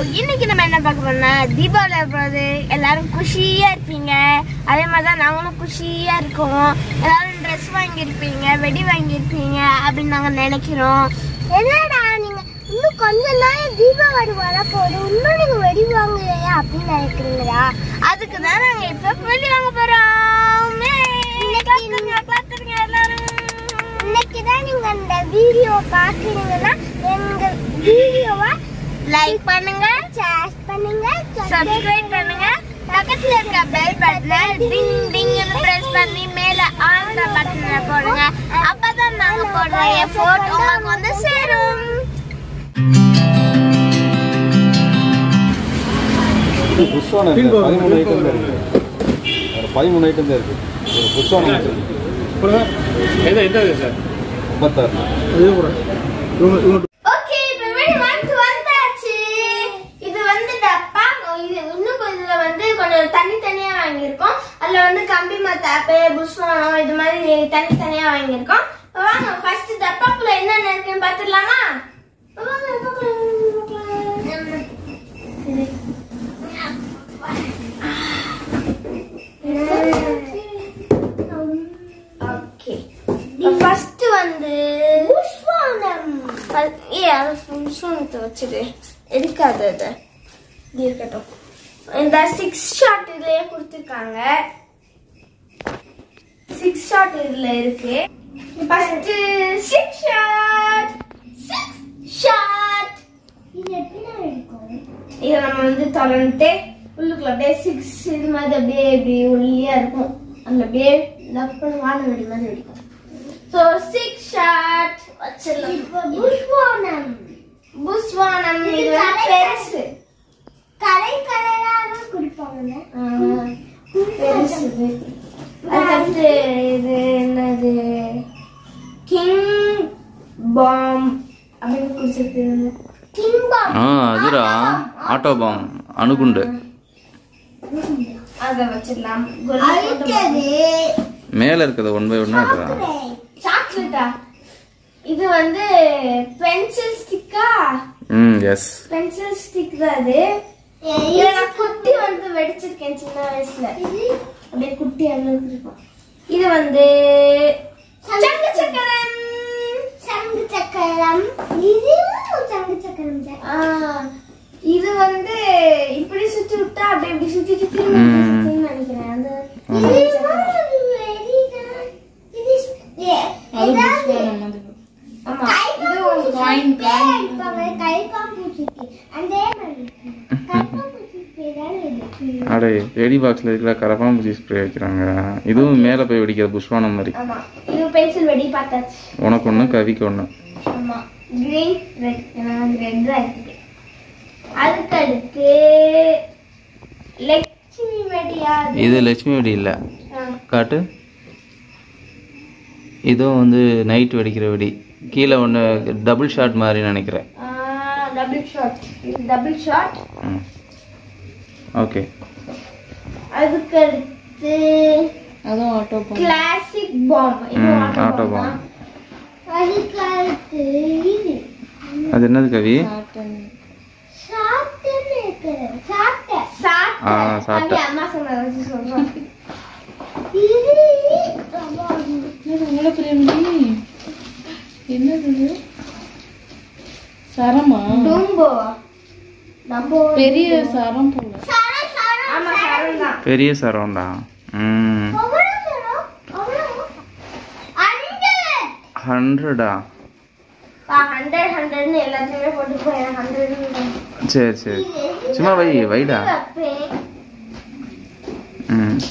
இன்னைக்கு நம்ம என்ன பார்க்க போறோம்னா தீபாவளி போது எல்லாரும் குஷியா இருப்பீங்க அதே மாதிரி தான் நாங்களும் குஷியா இருக்கோம் எல்லாரும் ட்ரெஸ் வாங்கியிருப்பீங்க வெடி வாங்கியிருப்பீங்க அப்படின்னு நாங்க நினைக்கிறோம் என்னடா நீங்க இன்னும் கொஞ்ச நாள் தீபாவளி வர போகுது இன்னும் நீங்க வெடி வாங்கலையா அப்படின்னு நினைக்கிறீங்களா அதுக்கு தான் நாங்க இப்ப வெடி வாங்க போறோம் பார்த்துருங்க எல்லாரும் இன்னைக்கு தான் நீங்க அந்த வீடியோ பாக்குறீங்கன்னா எங்க வீடியோவை லைக் பண்ணுங்க ஷேர் பண்ணுங்க சப்ஸ்கிரைப் பண்ணுங்க பக்கத்துல இருக்க பெல் பட்டனை டிங் டிங்னு பிரஸ் பண்ணி மேல ஆன் பட்டனை போடுங்க அப்பதான் நாங்க போடுற எஃபோர்ட் உங்களுக்கு வந்து சேரும் புஷ்வானம் Bingo, பதிமூணு bingo. ஐட்டம் தான் இருக்கு ஒரு பதிமூணு ஐட்டம் தான் இருக்கு ஒரு புஷ்வானம் இருக்கு அப்புறம் எந்த எந்த இது சார் ஐம்பத்தாறு இது கூட இவங்க இவங்க ஓகே இப்போ வீடு வந்து வந்தாச்சு இது வந்து டப்பா இது இன்னும் கொஞ்சம் வந்து கொஞ்சம் தனித்தனியா வாங்கியிருக்கோம் அதுல வந்து கம்பி மத்தாப்பு புஷ்வானம் இது மாதிரி தனித்தனியா வாங்கியிருக்கோம் இப்ப வாங்க ஃபர்ஸ்ட் டப்பாக்குள்ள என்னென்ன இருக்குன்னு பாத்துடலாமா இப்ப வாங்க, டப்பாக்குள்ள என்னென்ன பார்க்கலாம். இது. ஓகே ஃபர்ஸ்ட் வந்து புஷ்வானம் ஏ அது புஷ்வானத்தை வச்சுடு எடுக்காத அது இது இருக்கட்டும் இந்த சிக்ஸ் ஷாட் இதுலயே கொடுத்துருக்காங்க சிக்ஸ் ஷாட் இதுல இருக்கு first six shot six shot இது எப்படி இருக்கும் இதை நம்ம வந்து தொடர்ந்துட்டு உள்ளுக்குள்ள அப்படியே சிக்ஸ் இது மாதிரி அப்படியே இப்படி ஒல்லியா இருக்கும் அதுல அப்படியே லப்பன் வான வெடி மாதிரி வெடிக்கும் ஸோ சிக்ஸ் ஷாட் வச்சிடலாம் புஷ்வானம் புஷ்வானம் இது வந்து பெருசு கலை கலராக குடிப்பாங்க பெருசு இது. அதுக்கடுத்து இது என்னது கிங் பாம் அப்படின்னு குடிச்சிருக்கு கிங் பாம் ஆ அதுடா ஆட்டோ பாம் அணுகுண்டு அத வச்சிடலாம் மேல இருக்கிறது ஒன் பை ஒன்னா சாக்லேட்டா இது வந்து பென்சில் ஸ்டிக்கா ம் எஸ் பென்சில் ஸ்டிக் தான் அது இதை நான் குட்டி வந்து வெடிச்சிருக்கேன் சின்ன வயசுல அப்படியே குட்டி அளவுக்கு இருக்கும் இது வந்து சங்கு சக்கரம் சங்கு சக்கரம் இதுவும் சங்கு சக்கரம் இது வந்து இப்படி சுத்தி விட்டா அப்படியே இப்படி சுத்திட்டு திரும்ப இப்படி ம். சுத்தின்னு நினைக்கிறேன் அந்த ஆமா இது ஒரு காயின் அடே ரெடி பாக்ஸ்ல இருக்கிற கரப்பாம்பூச்சி ஸ்ப்ரே வைக்கிறாங்க இதுவும் மேல போய் வெடிக்கிற புஷ்வானம் மாதிரி ஆமா இது பென்சில் வெடி பார்த்தாச்சு உனக்கு ஒண்ணு கவிக்கு ஒண்ணு ஆமா கிரீன் ரெட் எனக்கு ரெட் தான் இருக்கு அதுக்கு அடுத்து லட்சுமி வெடியா அது? இது லட்சுமி வெடி இல்ல ஆ. காட்டு இதுவும் வந்து நைட் வெடிக்கிற வெடி கீழே ஒன்று டபுள் ஷாட் மாதிரி நினைக்கிறேன் ஆ, டபுள் ஷாட் இது டபுள் ஷாட் ம் ஓகே அதுக்கு அடுத்து கிளாசிக் பாம் இது ம், ஆட்டோ auto பாம் bomb. அதுக்கு அடுத்து இது அது என்னது கவி சாப்பிட்டுன்னு இருக்குது. சாப்பிட்டேன். சாப்பிட்டேன். ஆ, சாப்பிட்டேன். அப்படியே அம்மா சொன்னதை வச்சு சொல்றேன். இது என்னது சரமா டும்போ. டம்போ. பெரிய சரம் போல சரம், சரம். ஆமா, சரம் தான். பெரிய சரவுண்டா ம் எவ்வளவு சரம்? எவ்வளவு? hundred. ஹண்ட்ரடா பா, hundred, hundredன்னு எல்லாத்தையுமே போட்டு போய் hundred ன்னு சரி சரி சும்மா வை வைடா வைப்பேன். ம்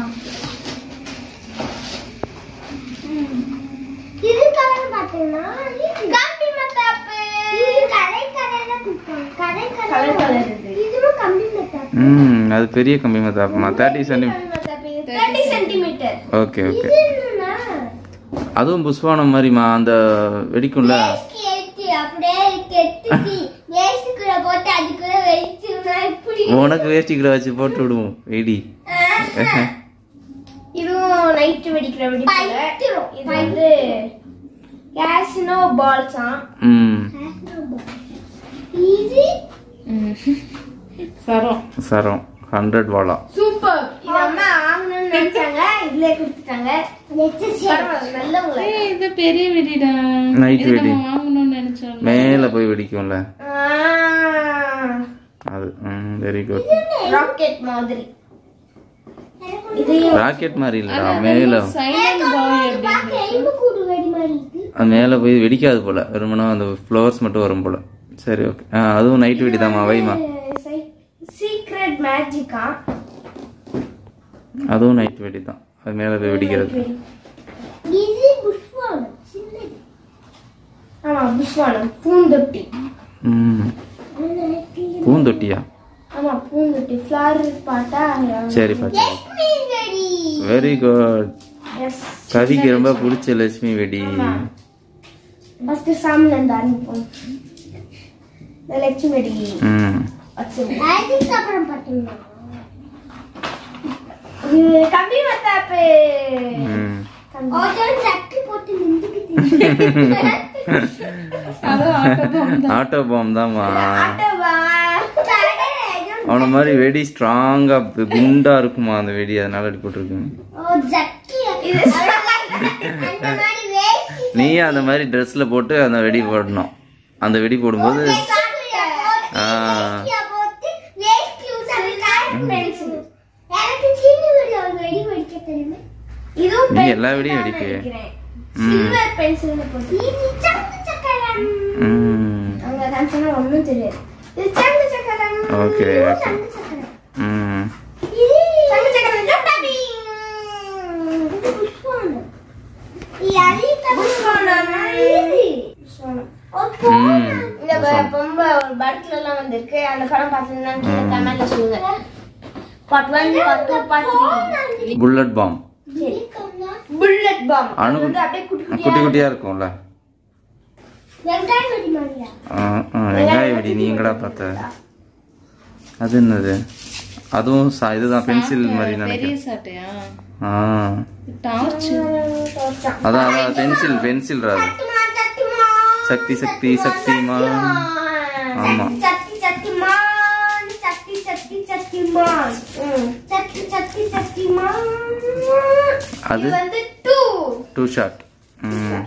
இது கலர் பாத்தீங்கன்னா கம்பி மத்தாப்பு இது கரை கரையில குடுப்பாங்க கரை கரை இதுவும் கம்பி மத்தாப்பு ம் அது பெரிய கம்பி மத்தாப்பமா thirty centi thirty centimetre okay okay இது என்னன்னா அதுவும் புஷ்வானம் மாதிரிமா அந்த வெடிக்கும்ல வேஷ்டி எடுத்து அப்படியே கெட்டி வேஷ்டிக்குள்ள போட்டு அதுக்குள்ள வச்சுனா இப்படி உனக்கு வேஷ்டிக்குள்ள வச்சு போட்டு விடுவோம் வெடி இதுவும் நைட் வெடிக்கிற வெடிக்கிற இது வந்து கேசினோ பால்ஸா ம் இது ம். சரம் சரம் ஹண்ட்ரட் வாலா சூப்பர் இது அம்மா வாங்கணும்னு நினைச்சாங்க இதுலயே கொடுத்துட்டாங்க பரவாயில்ல, நல்லவங்கள ஏய் இது பெரிய வெடிடா Night இது வெடி. நம்ம வாங்கணும்னு நினைச்சோம் மேலே போய் வெடிக்கும்ல ஆ, அது ம் வெரி குட் ராக்கெட் மாதிரி இதையும் ராக்கெட் மாதிரி இல்லடா மேலே சைலண்ட் பாய் அப்படின்னு அது மேலே போய் வெடிக்காது போல வெறுமனா அந்த ஃப்ளவர்ஸ் மட்டும் வரும் போல சரி ஓகே ஆ அதுவும் நைட் வெடிதாம்மா வைமா சீக்ரெட் மேஜிக்கா அதுவும் நைட் வெடி தான் அது மேலே போய் வெடிக்கிறது இது புஷ்வானம் ஆமா புஷ்வானம் பூந்தொட்டி ம் பூந்தொட்டியா ஆமா பூந்தொட்டி ஃப்ளவர் பார்த்தா சரி பாச்சு வெரி குட் எஸ் கவிக்கு ரொம்ப பிடிச்ச லட்சுமி வெடி ஃபர்ஸ்ட் சாமில இருந்து ஆரம்பிப்போம் இந்த லட்சுமி வெடி ம் வச்சிருக்கோம் அப்புறம் பாத்தீங்கன்னா இது கம்பி மத்தாப்பு ம் சக்கி போட்டு நின்றுக்கிட்டு அதான் ஆட்டோ ஆட்டோ பாம் தான்மா ஆட்டோவா அவன மாதிரி வெடி ஸ்ட்ராங்கா குண்டா இருக்குமா அந்த வெடி அதனால அடி போட்டிருக்குங்க ஓ ஜக்கி இது அந்த மாதிரி வேஷ்டி நீயே அந்த மாதிரி ட்ரெஸ்ல போட்டு அந்த வெடி போடணும் அந்த வெடி போடும்போது ஆ போட்டு வேஷ்டி உசாரி பென்சில் எனக்கு சின்ன வெடி ஒரு வெடி வெடிக்க தெரியுமா இதுவும் நீ எல்லா வெடியும் வெடிப்பியே. ம். சில்வர் பென்சில் போட்டு இது சங்கு சக்கரம் ம் அங்க காமிச்சா ஒண்ணும் தெரியாது இது சங்கு சக்கரம் ஓகே இதுவும் ஓகே சங்கு சக்கரம் ம் இது சங்கு சக்கரம் ஜம்டாபி இது புஷ்வானம் இது அரித்த புஷ்வானம் இது புஷ்வானம் ம் இந்த ப- பொம்மை ஒரு படத்துல எல்லாம் வந்திருக்கு அந்த படம் பார்த்தீங்கன்னா கீழே கமெண்ட்ல சொல்லுங்க part one part two part three bullet bomb bullet bomb அணு வந்து அப்படியே குட்டி குட்டி குட்டியா இருக்கும்ல வெங்காய வெடி மாதிரியா ஆ, ஆ, வெங்காய வெடி நீ எங்கடா பார்த்த அது என்னது அதுவும் சா- இதுதான் பென்சில் மாதிரி பெரிய நினைக்கிறேன் சாட்டையா ஆ டார்ச் அதான் அதான் பென்சில் பென்சில் அது சக்தி சக்தி சக்திமா ஆமா. சக்தி சக்திமான் சக்தி சக்தி சக்திமான் ம். சக்தி சக்தி சக்திமான் அது? இது வந்து டூ டூ ஷாட் ம்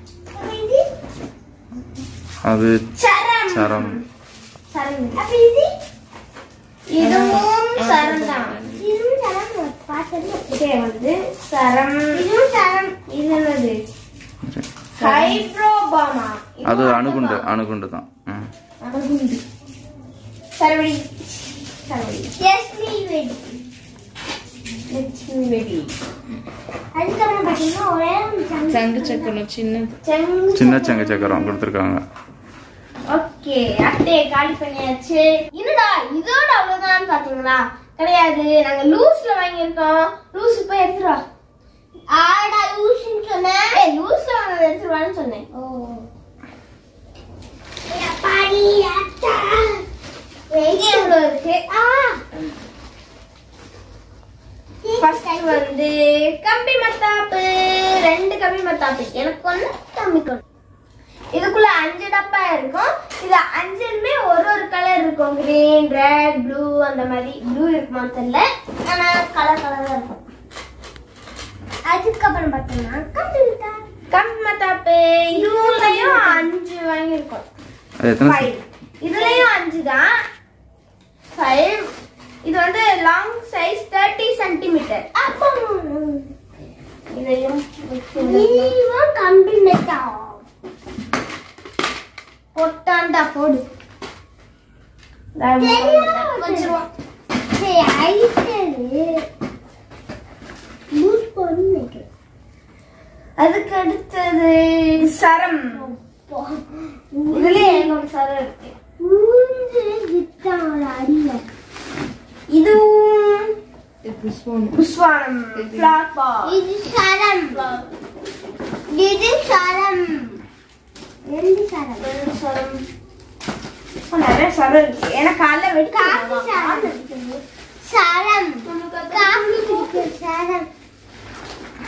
அது சரம் சரம் சரம் அப்ப இது இதுவும் சரம் தான் இதுவும் சரம் பார்த்தது இதே வந்து சரம் இதுவும் சரம் இது என்னது ஹைட்ரோபாமா அது அணுகுண்டு அணுகுண்டு தான் ம் அணுகுண்டு சரவடி சரவடி லட்சுமி வெடி லட்சுமி வெடி அதுக்கப்புறம் பார்த்தீங்கன்னா ஒரே சங்கு சக்கரம் சின்னது செங்கு சின்ன சங்க சக்கரம் கொடுத்துருக்காங்க ஓகே அட்டையை காலி பண்ணியாச்சு என்னடா இதோட அவ்வளவுதான் பாத்தீங்களா கிடையாது நாங்க லூஸ்ல வாங்கியிருக்கோம் லூஸ் போய் எடுத்துருவா ஆடா லூஸ்னு சொன்னேன் ஏய் லூஸ்ல வாங்க எடுத்துருவான்னு சொன்னேன் ஓ பாடி அட்டா வெயிட் எவ்வளோ இருக்கு ஆ ஃபர்ஸ்ட் வந்து கம்பி மத்தாப்பு ரெண்டு கம்பி மத்தாப்பு எனக்கு ஒன்று தம்பிக்கு ஒன்று இதுக்குள்ள அஞ்சு டப்பா இருக்கும் இது அஞ்சுமே ஒரு ஒரு கலர் இருக்கும் கிரீன் ரெட் ப்ளூ அந்த மாதிரி ப்ளூ இருக்குமான்னு தெரியல ஆனா கலர் கலரா இருக்கும் அதுக்கப்புறம் பார்த்தோம்னா கம்பி மத்தாப்பு கம்பி மத்தாப்பு இதுலயும் அஞ்சு வாங்கியிருக்கோம் அது எத்தனை ஃபைவ் இதுலயும் அஞ்சு தான் ஃபைவ் இது வந்து லாங் சைஸ் தேர்ட்டி சென்டிமீட்டர் இதையும் இதையும் கம்பி மெத்தா பொட்டாண்டா போடு வச்சிருவோம் அதுக்கு அடுத்தது சரம் இதுலயே ஒரு சரம் இருக்கு இதுவும் இது புஷ்வானம் புஷ்வானம் ஃபிளார் இது சரம் இது சரம் ரெண்டு சரம் ரெண்டு சரம் நிறைய சரம் இருக்கு எனக்கு காலைல வெடி காஃபி சரம் காஃபி சரம்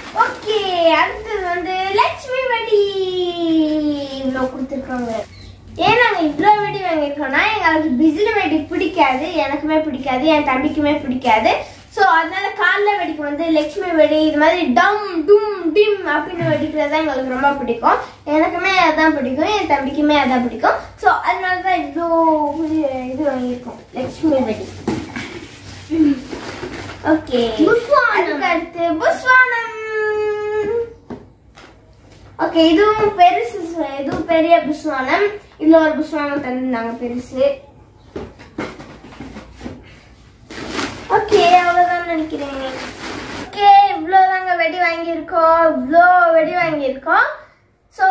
ஓகே அடுத்தது வந்து லட்சுமி வெடி இவ்வளோ கொடுத்துருக்காங்க ஏன் நாங்க இவ்வளோ வெடி வாங்கியிருக்கோம்னா எங்களுக்கு பிசிலி வெடி பிடிக்காது எனக்குமே பிடிக்காது என் தம்பிக்குமே பிடிக்காது ஸோ அதனால காலைல வெடிக்கு வந்து லட்சுமி வெடி இது மாதிரி டம் டும் டிம் அப்படின்னு வெடிக்கிறது தான் எங்களுக்கு ரொம்ப பிடிக்கும் எனக்குமே அதான் பிடிக்கும் என் தம்பிக்குமே அதான் பிடிக்கும் ஸோ அதனால தான் இவ்வளோ இது வாங்கியிருக்கோம் லட்சுமி வெடி ஓகே அதுக்கு அடுத்து புஸ்வானம் ஓகே இதுவும் பெருசு ச- இதுவும் பெரிய புஸ்வானம் இதுல ஒரு புஸ்வானம் தந்துருந்தாங்க பெருசு ஓகே அவ்வளவுதான் நினைக்கிறேன் ஓகே இவ்வளோதாங்க வெடி வாங்கியிருக்கோம் இவ்வளோ வெடி வாங்கியிருக்கோம் ஸோ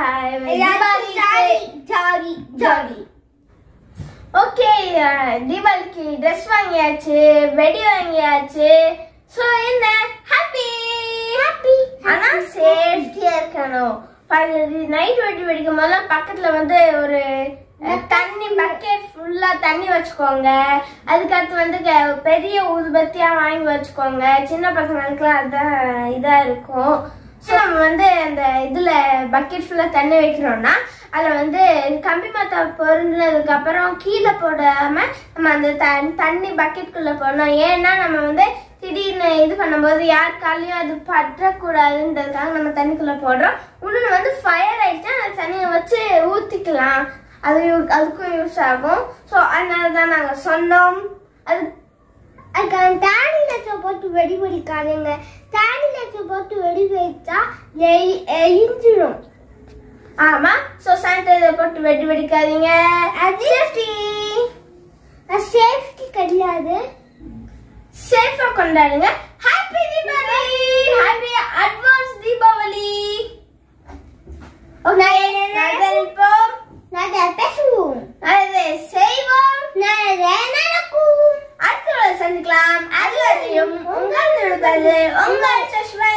ஜாலி ஜாலி ஓகே தீபாவளிக்கு ட்ரெஸ் வாங்கியாச்சு வெடி வாங்கியாச்சு ஸோ என்ன ஹாப்பி ஹாப்பி ஆனா சேஃப்டியா இருக்கணும் நைட் வெடி வெடிக்கும் போதெல்லாம் பக்கத்துல வந்து ஒரு அஹ், தண்ணி பக்கெட் ஃபுல்லா தண்ணி வச்சுக்கோங்க அதுக்கடுத்து வந்து க- பெரிய ஊதுபத்தியா வாங்கி வச்சுக்கோங்க சின்ன பசங்களுக்குலாம் அதான் இதா இருக்கும் ஸோ நம்ம வந்து அந்த இதுல பக்கெட் ஃபுல்லா தண்ணி வைக்கிறோம்னா அதில் வந்து கம்பி மத்தா பொருந்ததுக்கு அப்புறம் கீழே போடாம நம்ம அந்த த- தண்ணி பக்கெட்டுக்குள்ள போடணும் ஏன்னா நம்ம வந்து திடீர்னு இது பண்ணும்போது யார் காலையும் அது பற்றக்கூடாதுன்றதுக்காக நம்ம தண்ணிக்குள்ள போடுறோம் இன்னொன்று வந்து ஃபயர் ஆயிடுச்சா அந்த தண்ணியை வச்சு ஊற்றிக்கலாம் அது யூ- அதுக்கும் யூஸ் ஆகும் ஸோ அதனால தான் நாங்கள் சொன்னோம் அது அதுக்கான தேடி லட்சம் போட்டு வெடி வெடிக்காதீங்க தேடி லட்சம் போட்டு வெடி வெடிச்சா எரிஞ்சிடும் ஆமா சோ சானிடைசர் போட்டு வெடி வெடிக்காதீங்க சேஃப்டி சேஃப்டி கிடையாது சேஃபா கொண்டாடுங்க happy Deepavali happy advance Deepavali okay நடப்போம் நாங்க பேசுவோம் அதை செய்வோம் நடக்கும் அடுத்த சந்திக்கலாம் அது வரையும் உங்கள் உங்கள் சஷ்வன்